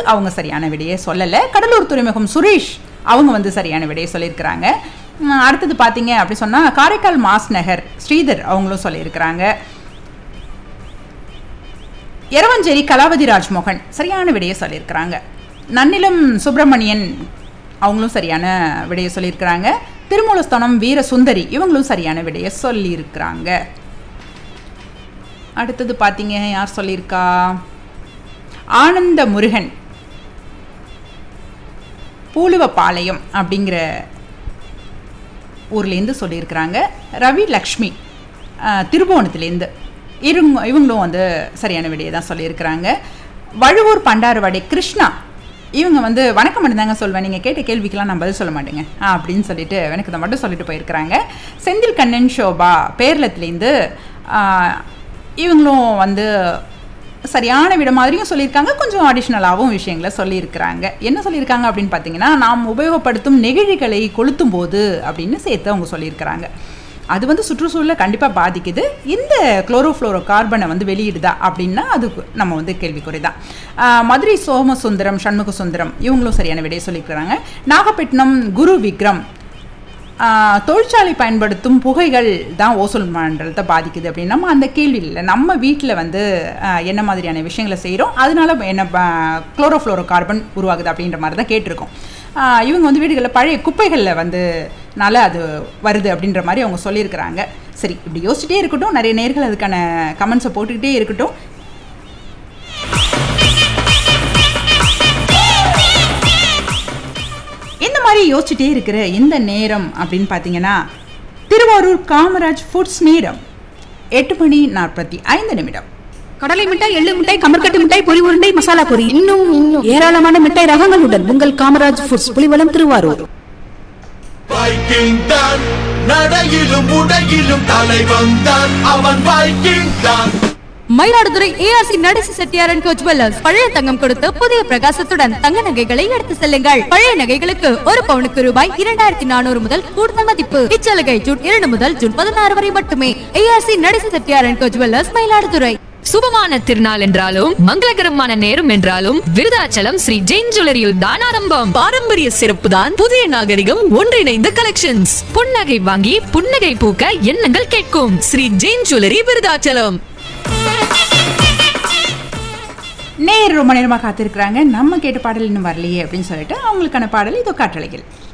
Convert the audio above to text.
அவங்க சரியான விடையை சொல்லலை கடலூர் துறைமுகம் சுரேஷ் அவங்க வந்து சரியான விடையை சொல்லியிருக்கிறாங்க உம், அடுத்தது பார்த்தீங்க அப்படி சொன்னால் காரைக்கால் மாஸ் நகர் ஸ்ரீதர் அவங்களும் சொல்லியிருக்கிறாங்க எரவஞ்சேரி கலாவதி ராஜ்மோகன் சரியான விடையை சொல்லியிருக்கிறாங்க நன்னிலம் சுப்பிரமணியன் அவங்களும் சரியான விடையை சொல்லியிருக்கிறாங்க திருமூலஸ்தானம் வீர சுந்தரி இவங்களும் சரியான விடையை சொல்லியிருக்கிறாங்க அடுத்தது பார்த்தீங்க யார் சொல்லியிருக்கா ஆனந்த முருகன் பூலுவப்பாளையம் அப்படிங்கிற ஊர்லேருந்து சொல்லியிருக்கிறாங்க ரவி லக்ஷ்மி அஹ், திருபுவனத்துலேருந்து இருங்க இவங்களும் வந்து சரியான விடையை தான் சொல்லியிருக்கிறாங்க வழுவூர் பண்டாரவாடி கிருஷ்ணா இவங்க வந்து வணக்கம் மட்டும்தாங்க சொல்வேன் நீங்கள் கேட்ட கேள்விக்கெல்லாம் நான் பதில் சொல்ல மாட்டேங்க ஆ, அப்படின்னு சொல்லிட்டு எனக்கு இதை மட்டும் சொல்லிட்டு போயிருக்கிறாங்க செந்தில் கண்ணன் ஷோபா பேர்லத்துலேருந்து இவங்களும் வந்து சரியான விட மாதிரியும் சொல்லியிருக்காங்க கொஞ்சம் அடிஷ்னலாகவும் விஷயங்களை சொல்லியிருக்கிறாங்க என்ன சொல்லியிருக்காங்க அப்படின்னு பார்த்தீங்கன்னா நாம் உபயோகப்படுத்தும் நெகிழிகளை கொளுத்தும் போது அப்படின்னு சேர்த்து அவங்க சொல்லியிருக்கிறாங்க அது வந்து சுற்றுச்சூழலை கண்டிப்பாக பாதிக்குது இந்த குளோரோஃப்ளோரோ கார்பனை வந்து வெளியிடுதா அப்படின்னா அது நம்ம வந்து கேள்விக்குறி தான் ஆஹ் மதுரை சோமசுந்தரம் சண்முக சுந்தரம் இவங்களும் சரியான விடையை சொல்லியிருக்கிறாங்க நாகப்பட்டினம் குரு விக்ரம் ஆஹ் தொழிற்சாலை பயன்படுத்தும் புகைகள் தான் ஓசோன் மண்டலத்தை பாதிக்குது அப்படின்னு நம்ம அந்த கேள்வி இல்லை நம்ம வீட்டில் வந்து ஆஹ் என்ன மாதிரியான விஷயங்களை செய்கிறோம் அதனால என்ன குளோரோஃப்ளோரோ கார்பன் உருவாகுது அப்படின்ற மாதிரி தான் கேட்டிருக்கோம் ஆஹ் இவங்க வந்து வீடுகளில் பழைய குப்பைகளில் வந்து நால அது வருது அப்படின்ற மாதிரி அவங்க சொல்லியிருக்கிறாங்க சரி இப்படி யோசிச்சுட்டே இருக்கட்டும் நிறைய நேர்கள் அதுக்கான கமெண்ட்ஸை போட்டுக்கிட்டே இருக்கட்டும் இந்த மாதிரி யோசிச்சுட்டே இருக்கிற இந்த நேரம் அப்படின்னு பார்த்தீங்கன்னா திருவாரூர் காமராஜ் ஃபுட்ஸ் நேரம் எட்டு மணி நாற்பத்தி ஐந்து நிமிடம் கடலை மிட்டாய் எள்ளு மிட்டாய் கமர்கட்டு மிட்டாய் பொரி உருண்டை மசாலா பொரி இன்னும் இன்னும் ஏராளமான மிட்டாய் ரகங்களுடன் உங்கள் காமராஜ் ஃபுட்ஸ் புலிவலம் திருவாரூர் வைக்கிங் தான் நடையிலும் உடையிலும் தலைவன் தான் அவன் வைக்கிங் தான் Mayiladuthurai ARC Natesa Chettiar and co jewellers பழைய தங்கம் கொடுத்து புதிய பிரகாசத்துடன் தங்க நகைகளை எடுத்து செல்லுங்கள் பழைய நகைகளுக்கு ஒரு பவுனுக்கு ரூபாய் இரண்டாயிரத்தி நானூறு முதல் கூடுதல் மதிப்பு இச்சலுகை ஜூன் இரண்டு முதல் ஜூன் பதினாறு வரை மட்டுமே ARC Natesa Chettiar and co jewellers Mayiladuthurai சுபமான திருநாள் என்றாலும் மங்களகரமான நேரம் என்றாலும் விருதாச்சலம் ஸ்ரீ ஜெயின் ஜுவல்லரியில் தான் ஆரம்பம் பாரம்பரிய சிறப்பு தான் புதிய நாகரிகம் ஒன்றிணைந்த கலெக்ஷன்ஸ் புன்னகை வாங்கி புன்னகை பூக்க எண்ணங்கள் கேட்கும் ஸ்ரீ ஜெயின் ஜுவல்லரி விருதாச்சலம் நேர் ரொம்ப நேரமாக காத்திருக்கிறாங்க நம்ம கேட்ட பாடல் இன்னும் வரலையே அப்படின்னு சொல்லிட்டு அவங்களுக்கான பாடல் இதோ காற்றலைகள்